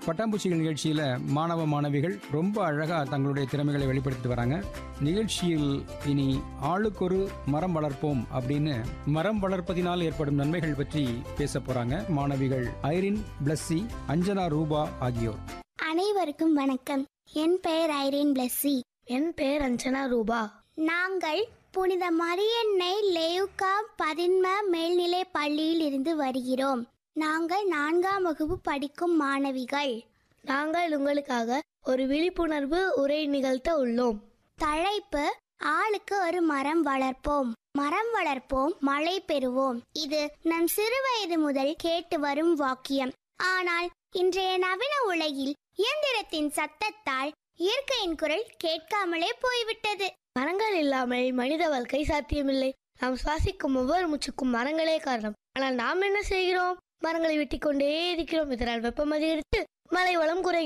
பட்டாம்பூச்சிகள் நிகழ்ச்சியில் மாணவ மாணவிகள் ரொம்ப அழகாக தங்களுடைய திறமைகளை வெளிப்படுத்திட்டு வராங்க நிகழ்ச்சியில் இனி ஆளுக்கொரு மரம் வளர்ப்போம் அப்படின்னு மரம் வளர்ப்பதினால் ஏற்படும் நன்மைகள் பற்றி பேச போறாங்க மாணவிகள் ஐரின் பிளஸ்ஸி அஞ்சனா ரூபா ஆகியோர் அனைவருக்கும் வணக்கம் என் பெயர் ஐரேன் பிளஸ்ஸி என் பெயர் அஞ்சனா ரூபா நாங்கள் புனித மரியன்னை லேயுகா பதின்ம மேல்நிலை பள்ளியில் இருந்து வருகிறோம் நாங்கள் நான்காம் வகுப்பு படிக்கும் மாணவிகள் நாங்கள் உங்களுக்காக ஒரு விழிப்புணர்வு உரை நிகழ்த்த உள்ளோம் தலைப்பு ஆளுக்கு ஒரு மரம் வளர்ப்போம் மரம் வளர்ப்போம் மழை பெறுவோம் இது நம் சிறுவயது முதல் கேட்டு வரும் வாக்கியம் ஆனால் இன்றைய நவீன உலகில் இயந்திரத்தின் சத்தத்தால் இயற்கையின் குரல் கேட்காமலே போய்விட்டது மரங்கள் இல்லாமல் மனித வாழ்க்கை சாத்தியமில்லை நாம் சுவாசிக்கும் ஒவ்வொரு மூச்சுக்கும் மரங்களே காரணம் ஆனால் நாம் என்ன செய்கிறோம் மரங்களை வெட்டிக் கொண்டே இருக்கிறோம் இதனால் வெப்பம் அதிகரித்து மழை வளம் குறை